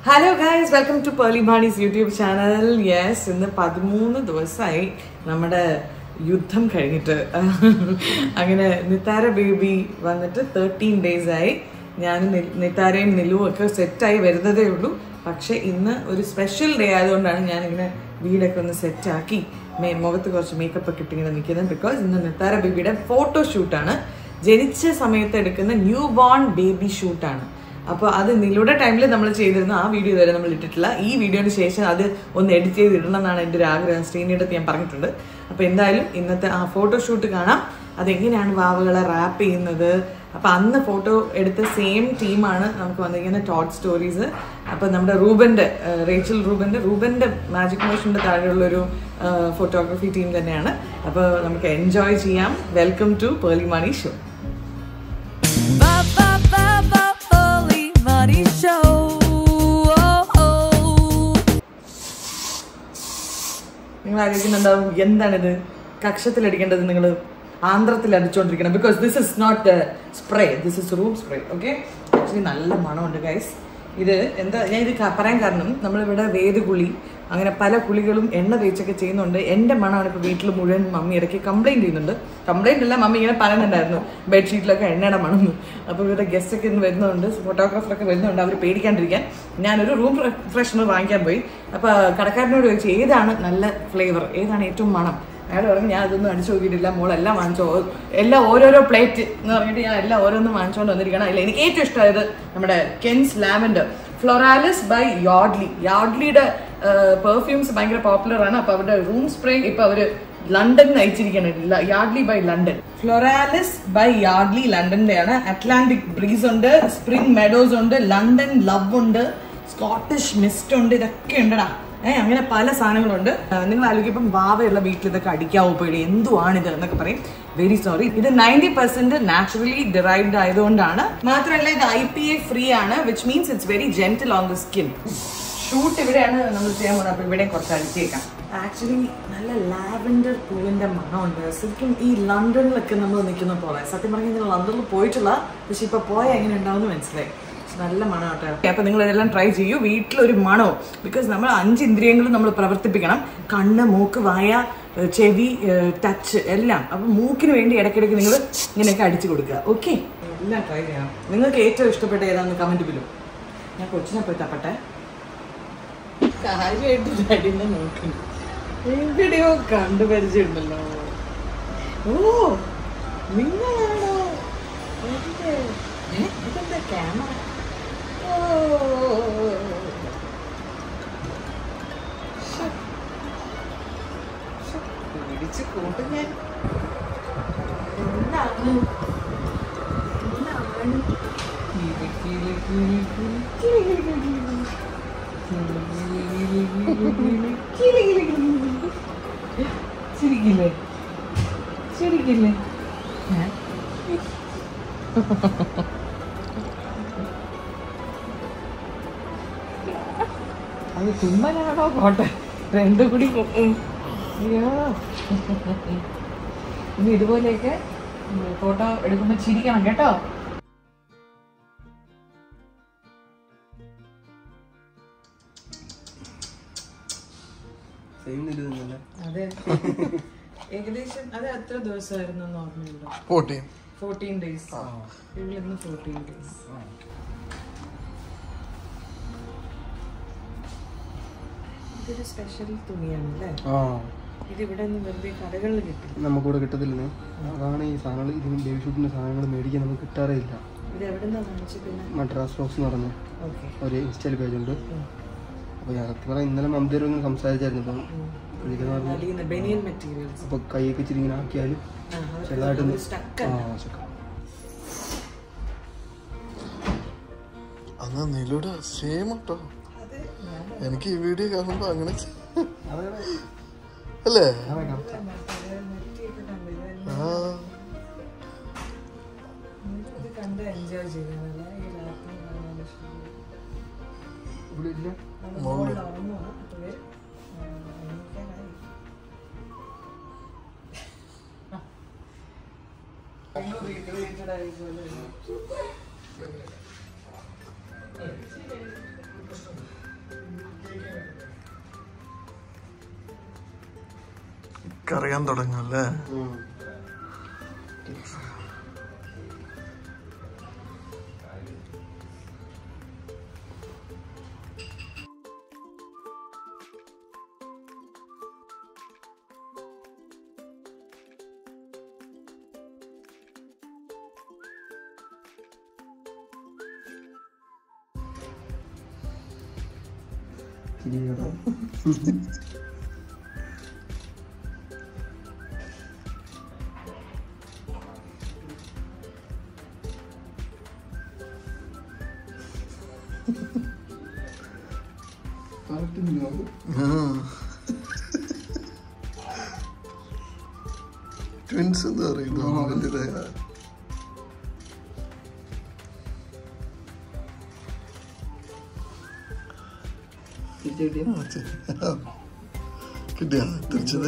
Hello guys welcome to Pearle Maaney's YouTube channel yes ഇന്ന് പതിമൂന്ന് ദിവസമായി നമ്മുടെ യുദ്ധം കഴിഞ്ഞിട്ട് അങ്ങനെ നിത്താര ബേബി വന്നിട്ട് തേർട്ടീൻ ഡേയ്സ് ആയി ഞാൻ നിത്താരയും നിലുവും ഒക്കെ സെറ്റായി വരുന്നതേ ഉള്ളൂ പക്ഷെ ഇന്ന് ഒരു സ്പെഷ്യൽ ഡേ ആയതുകൊണ്ടാണ് ഞാനിങ്ങനെ വീടൊക്കെ ഒന്ന് സെറ്റാക്കി മേ മുഖത്ത് കുറച്ച് മേക്കപ്പ് ഒക്കെ ഇട്ടിങ്ങനെ നിൽക്കുന്നത് ബിക്കോസ് ഇന്ന് നിത്താര ബേബിയുടെ ഫോട്ടോ ഷൂട്ടാണ് ജനിച്ച സമയത്ത് എടുക്കുന്ന ന്യൂ ബോൺ ബേബി ഷൂട്ടാണ് അപ്പോൾ അത് നിലയുടെ ടൈമിൽ നമ്മൾ ചെയ്തിരുന്ന ആ വീഡിയോ വരെ നമ്മൾ ഇട്ടിട്ടില്ല ഈ വീഡിയോന് ശേഷം അത് ഒന്ന് എഡിറ്റ് ചെയ്ത് ഇടണം എന്നാണ് എൻ്റെ ഒരു ആഗ്രഹം ശ്രീനിയുടെ അടുത്ത് ഞാൻ പറഞ്ഞിട്ടുണ്ട് അപ്പോൾ എന്തായാലും ഇന്നത്തെ ആ ഫോട്ടോഷൂട്ട് കാണാം അതെങ്ങനെയാണ് വാവകളെ റാപ്പ് ചെയ്യുന്നത് അപ്പോൾ അന്ന് ഫോട്ടോ എടുത്ത സെയിം ടീമാണ് നമുക്ക് വന്നിരിക്കുന്ന ടോട്ട് സ്റ്റോറീസ് അപ്പോൾ നമ്മുടെ റൂബൻ്റെ റേച്ചൽ റൂബൻ്റെ റൂബൻ്റെ മാജിക് മോഷൻ്റെ താഴെയുള്ളൊരു ഫോട്ടോഗ്രാഫി ടീം തന്നെയാണ് അപ്പോൾ നമുക്ക് എൻജോയ് ചെയ്യാം welcome to Pearle Maaney show Ba ba ba ba Holy Money Show. Oh, oh. നിങ്ങൾ ആലോചിക്കുന്നുണ്ടാവും എന്താണിത് കക്ഷത്തിലടിക്കേണ്ടത് നിങ്ങൾ ആന്ധ്രത്തിൽ അടിച്ചുകൊണ്ടിരിക്കണം because this is not spray this is room spray okay actually നല്ല മണമുണ്ട് ഗൈസ് ഇത് എന്താ ഞാൻ ഇത് ക- പറയാൻ കാരണം നമ്മളിവിടെ വേദകുളി അങ്ങനെ പല കുളികളും എണ്ണ തേച്ചൊക്കെ ചെയ്യുന്നുണ്ട് എൻ്റെ മണമാണ് ഇപ്പോൾ വീട്ടിൽ മുഴുവൻ മമ്മി ഇടയ്ക്ക് കംപ്ലൈൻറ്റ് ചെയ്യുന്നുണ്ട് കംപ്ലൈൻറ്റ് അല്ല മമ്മി ഇങ്ങനെ പറയുന്നുണ്ടായിരുന്നു ബെഡ്ഷീറ്റിലൊക്കെ എണ്ണയുടെ മണം അപ്പോൾ ഇവിടെ ഗസ്റ്റ് ഒക്കെ ഇന്ന് വരുന്നുണ്ട് ഫോട്ടോഗ്രാഫറൊക്കെ വരുന്നുണ്ട് അവർ പേടിക്കാണ്ടിരിക്കാൻ ഞാനൊരു റൂം ഫ്രഷ്നർ വാങ്ങിക്കാൻ പോയി അപ്പോൾ കടക്കാരനോട് ചോദിച്ചു ഏതാണ് നല്ല ഫ്ലേവർ ഏതാണ് ഏറ്റവും മണം അയാൾ പറഞ്ഞു ഞാൻ അതൊന്നും അടിച്ചു നോക്കിയിട്ടില്ല മോളെല്ലാം വാങ്ങിച്ചോ എല്ലാം ഓരോരോ പ്ലേറ്റ് എന്ന് പറഞ്ഞിട്ട് ഞാൻ എല്ലാം ഓരോന്നും വാങ്ങിച്ചുകൊണ്ട് വന്നിരിക്കണം അതിൽ എനിക്ക് ഏറ്റവും ഇഷ്ടമായത് നമ്മുടെ കെൻസ് ലാവൻഡർ ഫ്ലോറാലിസ് ബൈ യോഡ്ലി യോഡ്ലിയുടെ പെർഫ്യൂംസ് ഭയങ്കര പോപ്പുലർ ആണ് അപ്പൊ അവരുടെ റൂം സ്പ്രേ ഇപ്പൊ അവര് ലണ്ടനിൽ അയച്ചിരിക്കുകയാണ് Yardley by London Floralis by Yardley ലണ്ടന്റെയാണ് അറ്റ്ലാന്റിക് ബ്രീസ് ഉണ്ട് സ്പ്രിംഗ് മെഡോസ് ഉണ്ട് ലണ്ടൻ ലവ് ഉണ്ട് സ്കോട്ടിഷ് മിസ്റ്റ് ഉണ്ട് ഇതൊക്കെ ഉണ്ടടാ ഏഹ് അങ്ങനെ പല സാധനങ്ങളുണ്ട് ആ, നിങ്ങൾ ആലോചിക്കുമ്പം വാവയുള്ള വീട്ടിൽ ഇതൊക്കെ അടിക്കാവോ പേടി എന്തുവാണിത് എന്നൊക്കെ പറയും വെരി സോറി ഇത് നയൻറ്റി പെർസെന്റ് നാച്ചുറലി ഡിറൈവ്ഡ് ആയതുകൊണ്ടാണ് മാത്രമല്ല ഇത് ഐ പി എ ഫ്രീ ആണ് which means it's very gentle on the skin shoot ഇവിടെയാണ് നമ്മൾ ചെയ്യാൻ പോകുന്നത് അപ്പൊ ഇവിടെ കുറച്ച് അടിച്ചേക്കാം ആക്ച്വലി നല്ല ലാവൻഡർ പൂവിന്റെ മണമുണ്ട് ശരിക്കും ഈ ലണ്ടനിലൊക്കെ നമ്മൾ നിൽക്കുന്ന പോലെ സത്യം പറഞ്ഞാൽ ലണ്ടനിൽ പോയിട്ടില്ല പക്ഷെ ഇപ്പൊ പോയാൽ എങ്ങനെ ഉണ്ടാവും മനസ്സിലായി നല്ല മണമാട്ടെ അപ്പൊ നിങ്ങൾ ഇതെല്ലാം ട്രൈ ചെയ്യൂ വീട്ടിലൊരു മണവും ബിക്കോസ് നമ്മൾ അഞ്ച് ഇന്ദ്രിയങ്ങളും നമ്മൾ പ്രവർത്തിപ്പിക്കണം കണ്ണ് മൂക്ക് വായ ഏഹ് ചെവി ടച്ച് എല്ലാം അപ്പൊ മൂക്കിന് വേണ്ടി ഇടയ്ക്കിടയ്ക്ക് നിങ്ങൾ ഇങ്ങനെയൊക്കെ അടിച്ചു കൊടുക്കുക ഓക്കെ എല്ലാം ട്രൈ ചെയ്യണം നിങ്ങൾക്ക് ഏറ്റവും ഇഷ്ടപ്പെട്ട ഏതാണെന്ന് കമന്റ് ബിലും ഞാൻ കൊച്ചിനെ പോയി തപ്പട്ടെ കാര്യമായിട്ട് അടിനെ നോക്കുന്നു എവിടെയോ കണ്ടു പരിചയമുണ്ടല്ലോ ഓ നിങ്ങളാണോ എവിടെ? ഏ, ഇതെന്താ ക്യാമറ ഓ ശ്ശെ. ശ്ശെ, പിടിച്ച് കൂട്ടും ഞാൻ എന്താണ് എന്താണ് കിളി, കിളി, കിളി, കിളി, കിളി, കിളി, കിളി, കിളി. ചിരിക്കില്ലേ ചിരിക്കില്ലേ ഏ? അത് തുമ്മലാണോ പോട്ടെ രണ്ടും കൂടി ഉം. അയ്യോ ഇനി ഇതുപോലെയൊക്കെ ഫോട്ടോ എടുക്കുമ്പോൾ ചിരിക്കണം കേട്ടോ സെയിം ഇത് തന്നെയല്ലേ അതെ ഏകദേശം അത് എത്ര ദിവസമായിരുന്നു എന്ന് ഓർമ്മയുണ്ടോ ഫോർട്ടീൻ ഫോർട്ടീൻ ഡേയ്സ് ഇന്ന് ഫോർട്ടീൻ ഡേയ്സ് ഇതൊരു സ്പെഷ്യൽ തുണിയാണ് അല്ലേ ആ ഇത് ഇവിടെ നിന്ന് വെറുതെ കടകളിൽ കിട്ടും നമുക്കിവിടെ കിട്ടത്തില്ലേ അതാണ് ഈ സാധനങ്ങൾ ഇതിന് ബേബി ഷൂട്ടിൻ്റെ സാധനങ്ങൾ മേടിക്കാൻ നമുക്ക് കിട്ടാറേ ഇല്ല ഇത് എവിടെ നിന്നാണ് വാങ്ങിച്ചത് പിന്നെ മദ്രാസ് റോക്സ് എന്ന് പറഞ്ഞ ഓക്കെ ഒരു ഇൻസ്റ്റയിൽ പേജുണ്ട് അപ്പോൾ ഞാൻ സത്യം പറഞ്ഞാൽ ഇന്നലെ മമതയോട് ഒന്ന് സംസാരിച്ചായിരുന്നു അപ്പം പുള്ളിക്കാരൻ പറഞ്ഞു ബനിയൻ മെറ്റീരിയൽസ് അപ്പോൾ കൈയൊക്കെ ഇച്ചിരി ഇങ്ങനെ ആക്കിയാൽ ചെറുതായിട്ടൊന്ന് സ്റ്റക്ക് ആ ചക്ക അങ്ങ് നിലൂടെ സെയിം കേട്ടോ എനിക്ക് ഈ വീഡിയോ കാണുമ്പോ അങ്ങനെ അല്ലേ ആ ഇത് കണ്ട് എൻജോയ് ചെയ്യുന്നതല്ലേ ഈ രാത്രി കാണാൻ ഇഷ്ടം. ഇവിടെ ഇല്ല അത് മോളിൽ ഉറങ്ങുവാ. അപ്പോഴേ, ആ, എണീക്കാനായി. നിങ്ങൾ recreated ആയി പോലെ. അറിയാൻ തുടങ്ങും അല്ലേ ട്വിൻസ് എന്ന് പറയുന്നു വലിയതായ കിട്ടിയാ തിരിച്ചത്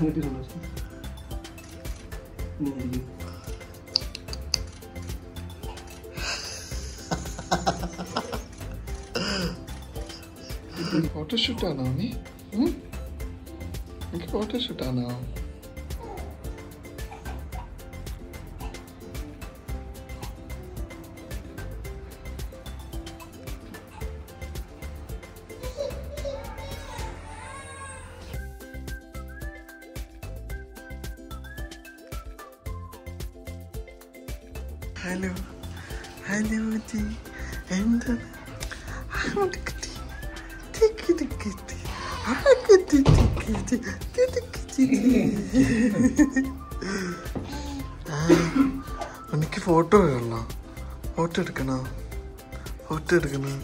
ഫോട്ടോഷൂട്ടാണോ നീ ഉം? എനിക്ക് ഫോട്ടോഷൂട്ടാണോ ഹലോ ഹലോ ജി എന്താണ് അങ്ങോട്ട് കിട്ടി തിക്ക് കിട്ടി ആകത്തി തിക്ക് തിക്ക് എനിക്ക് ഫോട്ടോ കാണണം ഫോട്ടോ എടുക്കണോ ഫോട്ടോ എടുക്കണോ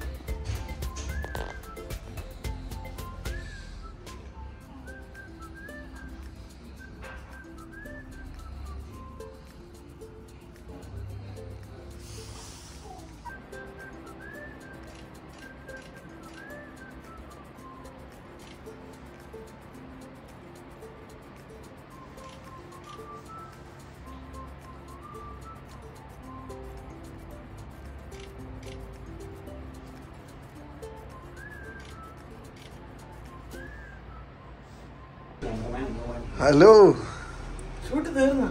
ഹലോ ഷൂട്ട് തീർന്നോ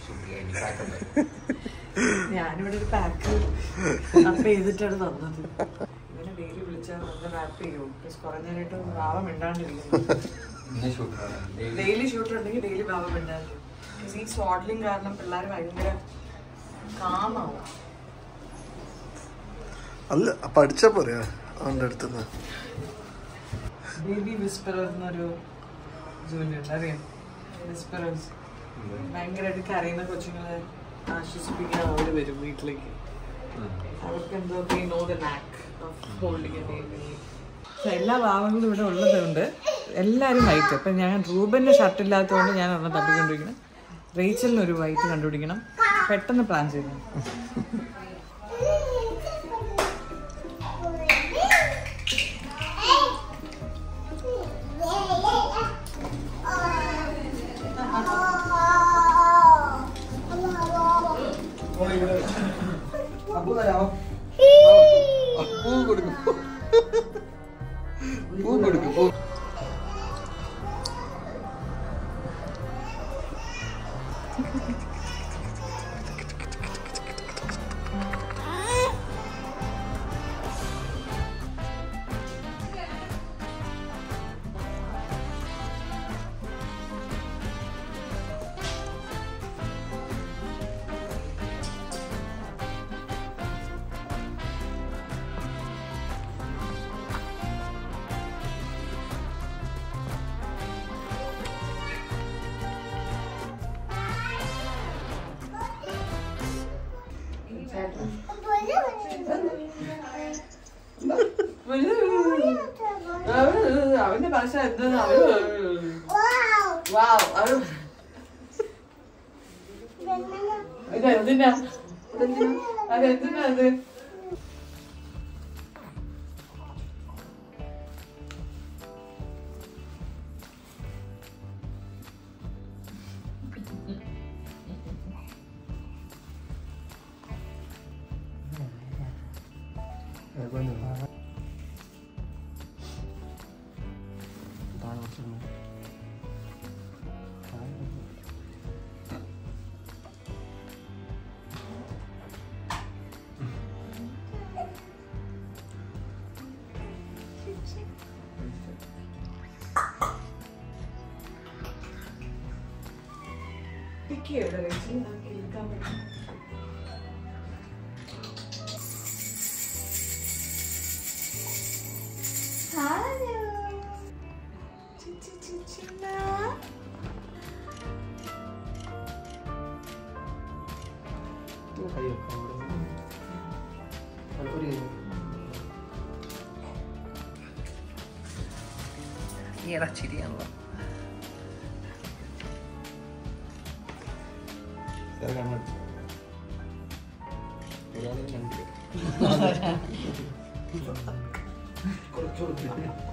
ഞാനിവിടെ ഒരു പാക്ക് അപ്പ് ചെയ്തിട്ടാണ് തന്നത് ഇവനെ ഡെയിലി വിളിച്ചാൽ നല്ല റാപ്പ് ചെയ്യും കുറെ നേരമായിട്ട് ഭാവ മിണ്ടാണ്ടിരിക്കുന്നു ഡെയിലി ഷൂട്ട് ഉണ്ടെങ്കിൽ ഡെയിലി ഭാവ മിണ്ടാണ്ടിരിക്കും ഈ സ്വാഡ്ലിംഗ് കാരണം പിള്ളേർ ഭയങ്കര കാമാവും അല്ല പഠിച്ചാ പോരാ അവൻ്റെ അടുത്തുനിന്ന് ബേബി വിസ്പറർ എന്നൊരു ജോലിയുണ്ട് അറിയാം വിസ്പറേഴ്സ് ഭയങ്കരമായിട്ട് കരയുന്ന കൊച്ചുങ്ങളെ ആശ്വസിപ്പിക്കാൻ അവർ വരും വീട്ടിലേക്ക് അവർക്ക് എന്തോ know the knack of holding എല്ലാ ഭാവങ്ങളും ഇവിടെ ഉള്ളതുകൊണ്ട് എല്ലാവരും വൈറ്റ് ഇപ്പം ഞാൻ റൂബന്റെ ഷർട്ട് ഇല്ലാത്തതുകൊണ്ട് ഞാൻ ഒരെണ്ണം തപ്പിക്കൊണ്ടിരിക്കണം റേച്ചലിന് ഒരു വൈറ്റ് കണ്ടുപിടിക്കണം പെട്ടെന്ന് പ്ലാൻ ചെയ്യണം പൂ കൊടുക്കും പൂ കൊടുക്കും പൂ അവന്റെ ഭാഷ എന്താ അവര് വാവ് അവര് ഇതെന്തിനാ ഇതെന്തിനാ? അതെന്തിനാ അത് കിക്കി എവിടെ വെച്ച് നമുക്ക് എടുക്കാൻ പറ്റും കൈ വെക്കാം അവിടെ. ഒരു കൈ. ഈടാ ചിരിയാണല്ലോ സാർ കണ്ണടച്ചു. ഒരാളെ കണ്ടില്ല. കുറച്ചുകൂടി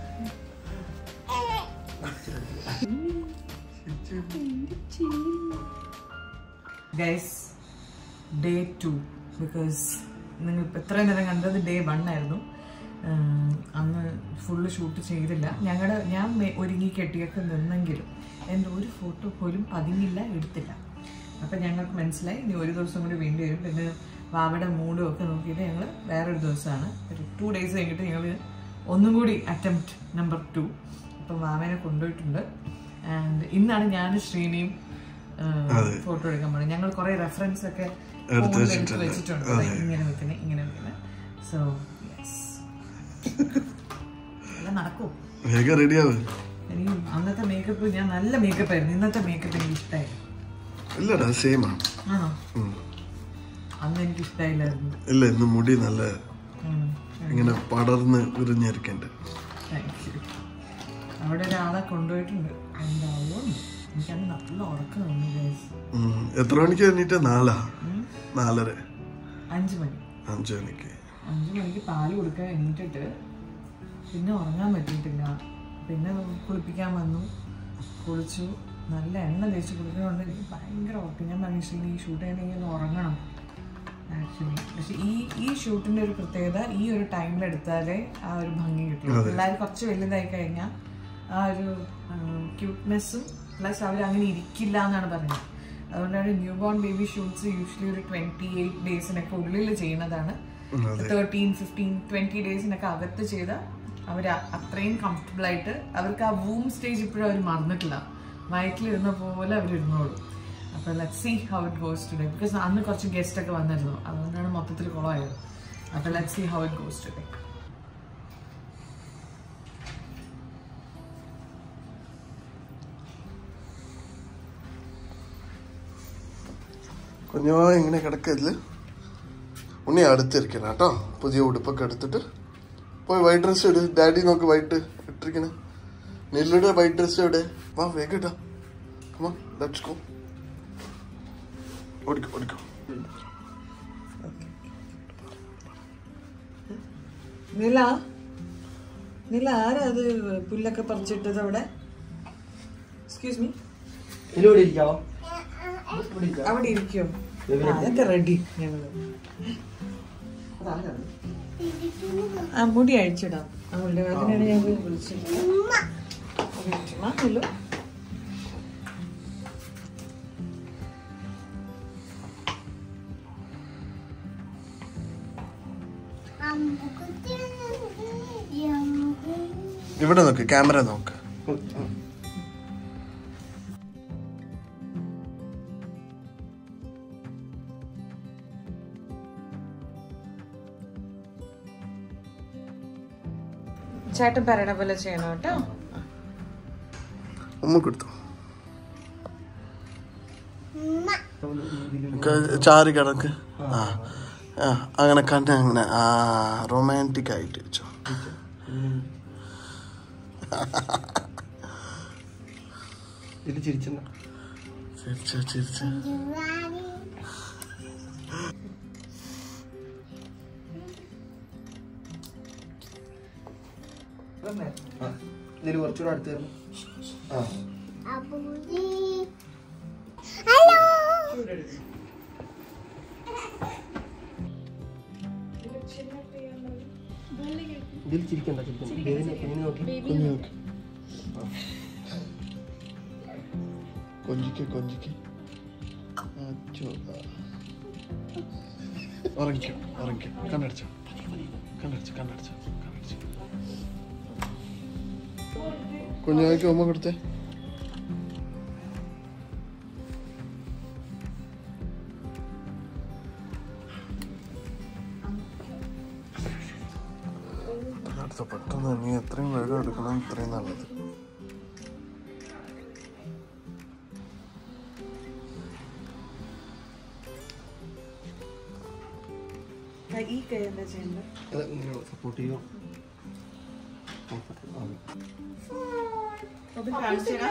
ഗൈസ് ഡേ ടു ബിക്കോസ് നിങ്ങൾ ഇപ്പം എത്ര നേരം കണ്ടത് ഡേ വൺ ആയിരുന്നു ഉം, അന്ന് ഫുള്ള് ഷൂട്ട് ചെയ്തില്ല ഞങ്ങളുടെ ഞാൻ മെ- ഒരുങ്ങി കെട്ടിയൊക്കെ നിന്നെങ്കിലും എൻ്റെ ഒരു ഫോട്ടോ പോലും പതിങ്ങില്ല എടുത്തില്ല അപ്പം ഞങ്ങൾക്ക് മനസ്സിലായി ഇനി ഒരു ദിവസം കൂടി വേണ്ടി വരും പിന്നെ വാവയുടെ മൂഡും ഒക്കെ നോക്കിയിട്ട് ഞങ്ങൾ വേറൊരു ദിവസമാണ് ഒരു ടു ഡേയ്സ് കഴിഞ്ഞിട്ട് ഞങ്ങൾ ഒന്നും കൂടി അറ്റംപ്റ്റ് നമ്പർ ടു അപ്പം വാവേനെ കൊണ്ടുപോയിട്ടുണ്ട് ആൻഡ് ഇന്നാണ് ഞാൻ ശ്രീനിയും ഫോട്ടോ എടുക്കാൻ പോണത് ഞങ്ങൾ കുറെ റെഫറൻസ് ഒക്കെ phone ൽ എടുത്ത് വെച്ചിട്ടുണ്ട് Like ഇങ്ങനെ വെക്കണേ ഇങ്ങനെ വെക്കണേ സോ യെസ് എല്ലാം നടക്കും വേഗം റെഡിയാവ് എനിക്ക് അന്നത്തെ മേക്കപ്പ് ഞാൻ നല്ല മേക്കപ്പ് ആയിരുന്നു ഇന്നത്തെ മേക്കപ്പ് എനിക്ക് ഇഷ്ടമായിരുന്നു ഇല്ലടാ സെയിമാ ആണോ അന്ന് എനിക്ക് ഇഷ്ടമായില്ലായിരുന്നു ഇല്ല ഇന്ന് മുടി നല്ല ഇങ്ങനെ പടർന്ന് വിരിഞ്ഞിരിക്കണ്ട് താങ്ക് യു അവിടെ ഒരാളെ കൊണ്ടുപോയിട്ടുണ്ട് എന്താവും എനിക്കന്ന് നല്ല ഉറക്കം തോന്നി guys. ഉം. എത്ര മണിക്ക് എണീറ്റ് നാലാ നാലര അഞ്ച് മണി അഞ്ചു മണിക്ക് അഞ്ച് മണിക്ക് പാല് കൊടുക്കാൻ എണീറ്റിട്ട് പിന്നെ ഉറങ്ങാൻ പറ്റിയിട്ടില്ല പിന്നെ കുളിപ്പിക്കാൻ വന്നു കുളിച്ചു നല്ല എണ്ണ തേച്ച് കുളിക്കുന്നതുകൊണ്ട് എനിക്ക് ഭയങ്കര ഉറക്കം ഞാൻ പറഞ്ഞു "ശ്രീനി, ഈ ഷൂട്ട് ചെയ്യണമെങ്കിൽ ഒന്ന് ഉറങ്ങണം ആക്ച്വലി പക്ഷെ ഈ ഈ ഷൂട്ടിന്റെ ഒരു പ്രത്യേകത ഈ ഒരു ടൈമിൽ എടുത്താലേ ആ ഒരു ഭംഗി കിട്ടുള്ളൂ പിള്ളേർ കുറച്ച് വലുതായി കഴിഞ്ഞാൽ ആ ഒരു ക്യൂട്ട്നെസ്സും പ്ലസ് അവർ അങ്ങനെ ഇരിക്കില്ല എന്നാണ് പറയുന്നത് അതുകൊണ്ടാണ് new born baby shoots usually ഒരു ട്വന്റി എയ്റ്റ് ഡേയ്സിനൊക്കെ ഉള്ളിൽ ചെയ്യുന്നതാണ് തേർട്ടീൻ ഫിഫ്റ്റീൻ ട്വന്റി ഡേയ്സിനൊക്കെ അകത്ത് ചെയ്ത അവർ അത്രയും കംഫർട്ടബിൾ ആയിട്ട് അവർക്ക് ആ വൂം സ്റ്റേജ് ഇപ്പോഴും അവർ മറന്നിട്ടില്ല വയറ്റിലിരുന്ന പോലെ അവർ ഇരുന്നോളൂ അപ്പോൾ let see how it goes today because അന്ന് കുറച്ച് ഗസ്റ്റ് ഒക്കെ വന്നിരുന്നു അതുകൊണ്ടാണ് മൊത്തത്തിൽ കുളമായത് അപ്പോൾ let see how it goes today കുഞ്ഞോ ഇങ്ങനെ കിടക്കതില് ഉണ്ണി അടുത്തിരിക്കണം കേട്ടോ പുതിയ ഉടുപ്പൊക്കെ എടുത്തിട്ട് പോയി വൈറ്റ് ഡ്രസ് ഇട് ഡാഡി നോക്ക് വൈറ്റ് ഇട്ടിരിക്കണേ നെല്ലിയുടെ വൈറ്റ് ഡ്രസ് എവിടെ വാ വേഗം ഇടാ കമാ ലെറ്റ്സ് ഗോ ഓടിക്കോ ഓടിക്കോ നില നില ആരാ അത് പുല്ലൊക്കെ പറിച്ചിട്ടത് അവിടെ എക്സ്ക്യൂസ് മീ ഇതിലൂടെ ഇരിക്കാവോ ഇവിടെ ഇരിക്കാം. അവിടെ ഇരിക്കോ അതൊക്കെ റെഡി ഞങ്ങള് ആ മുടി അഴിച്ചിടാം അവളുടെ അതിനാണ് ഞാൻ പോയി വിളിച്ചത് ഹലോ ഇവിടെ നോക്ക് ക്യാമറ നോക്ക് ചേട്ടൻ പറയണ പോലെ ചെയ്യണം കേട്ടോ ഉമ്മ കൊടുത്തു ചാരി കിടക്ക് ആ ആ അങ്ങനെ കണ്ണ് അങ്ങനെ ആ റൊമാൻറ്റിക് ആയിട്ട് വെച്ചോ ഇത് ചിരിച്ചെന്നാ ചിരിച്ച ചിരിച്ച ആ ഇതിൽ കുറച്ചുകൂടെ അടുത്ത് തരണം ആ ഇതിൽ ചിരിക്കണ്ട ചിരിക്കണ്ട ബേബിനെ കുഞ്ഞിനെ നോക്കി കുഞ്ഞു നോക്ക് കൊഞ്ചിക്ക് കൊഞ്ചിക്ക് അച്ചോ. ഉറങ്ങിക്കോ ഉറങ്ങിക്കോ കണ്ണടച്ചോ കണ്ണടച്ചോ കണ്ണടച്ചോ കണ്ണടച്ചോ കുഞ്ഞായ്ക്ക് ഉമ്മ കൊടുത്തേ അടുത്ത പെട്ടെന്ന് നീ എത്രയും വേഗം എടുക്കണം ഇത്രയും നല്ലത് ഈ കൈ എന്താ ചെയ്യേണ്ടത് അത് ഇങ്ങനെ സപ്പോർട്ട് ചെയ്യോ അത് കാണിച്ചു തരാം.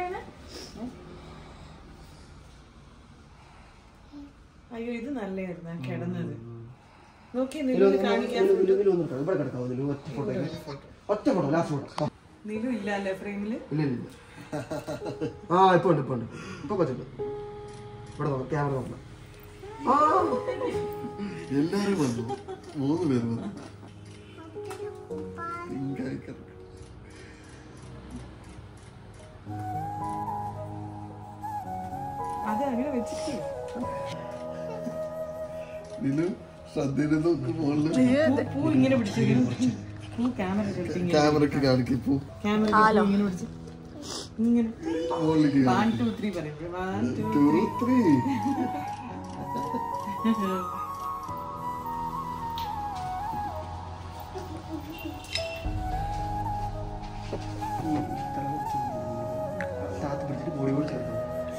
അയ്യോ ഇത് നല്ലതായിരുന്നു ആ കിടന്നത് നോക്കി നിലു ഇത് കാണിക്കാൻ ഇവിടെ കിടക്കാവോ ഇതില് ഒറ്റ ഫോട്ടോ ഒറ്റ ഫോട്ടോ ലാസ്റ്റ് ഫോട്ടോ നിലു ഇല്ലല്ലേ ഫ്രെയിമില് ഇല്ല ഇല്ല ആ ഇപ്പൊ ഉണ്ട് ഇപ്പൊ ഉണ്ട് ഇപ്പൊ കൊച്ചുണ്ട് ഇവിടെ നോക്കാം ക്യാമറ നോക്കണം ആ എല്ലാരും വന്നു മൂന്ന് പേര് വന്നു പിങ്കായി കിടക്കും. അത് അങ്ങനെ വെച്ചിട്ട് നിന്നു ശ്രദ്ധയിൽ നോക്ക് മുകളില് പൂ- പൂ ഇങ്ങനെ പിടിച്ചിരിക്കുന്നു പൂ ക്യാമറ ഇങ്ങനെ ക്യാമറക്ക് കാണിക്കും പൂ ക്യാമറ ഇങ്ങനെ പിടിച്ച് ഇങ്ങനെ മുകളിലേക്ക് വൺ ടു ത്രീ പറയും വൺ ടു ടു ത്രീ താത്ത് പിടിച്ചിട്ട് ബോഡി കൂടി ചേർക്കണം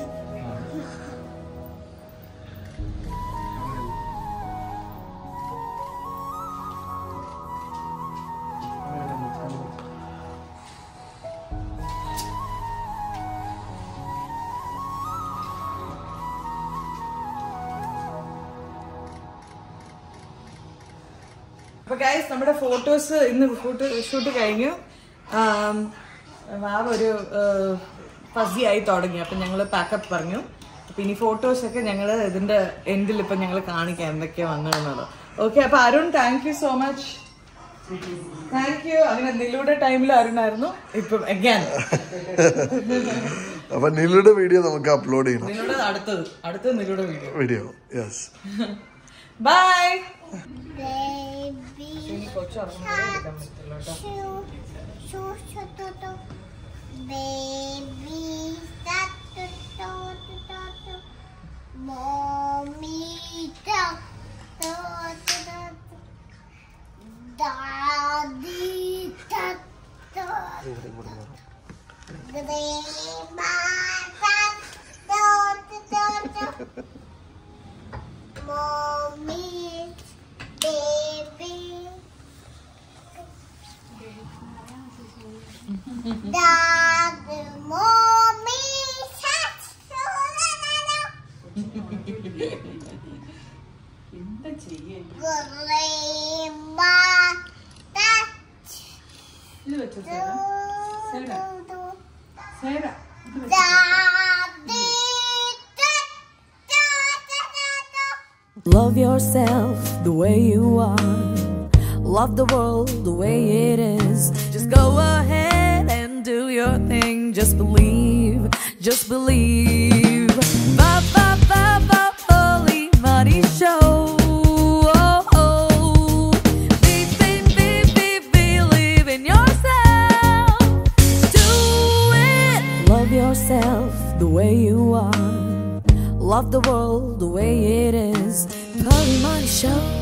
അപ്പൊ ഗൈസ് നമ്മുടെ ഫോട്ടോസ് ഇന്ന് ഷൂട്ട് ഷൂട്ട് കഴിഞ്ഞു ആം, വാവ ഒരു ഫസി ആയി തുടങ്ങി അപ്പൊ ഞങ്ങള് പാക്കപ്പ് പറഞ്ഞു അപ്പൊ ഇനി ഫോട്ടോസ് ഒക്കെ ഞങ്ങള് ഇതിന്റെ എൻഡിൽ ഇപ്പൊ ഞങ്ങൾ കാണിക്കാം എന്തൊക്കെയാ വന്നതെന്നുള്ളത് ഓക്കെ അപ്പൊ Arun thank you so much thank you അങ്ങനെ നിലൂടെ ടൈമിൽ അരുണായിരുന്നു ഇപ്പം again അപ്പൊ നിലുടെ വീഡിയോ നമുക്ക് അപ്ലോഡ് ചെയ്യണം നിലൂടെ അടുത്തത് അടുത്തത് നിലൂടെ video video yes bye Baby കൊച്ചുറങ്ങുമ്പോഴേ എടുക്കാൻ പറ്റുള്ളൂ കേട്ടോ shoo shoo shoo doo doo. Baby shark doo doo doo doo doo. Mommy duck doo doo doo doo. Daddy duck doo. Grandma duck doo doo doo doo. Mommy baby. Dad, mommy, touch, എന്താ ചെയ്യേ grandma, touch, ഇത് വെച്ചോ do, do, do. സേര Daddy, touch, do, do, do, do. Love yourself the way you are. Love the world the way it is. Just go ahead and do your thing. Just believe, just believe. Ba ba ba ba holy money show. Oh, oh. Be, be, be, be, believe in yourself. Do it. Love yourself the way you are. Love the world the way it is. Holy money show.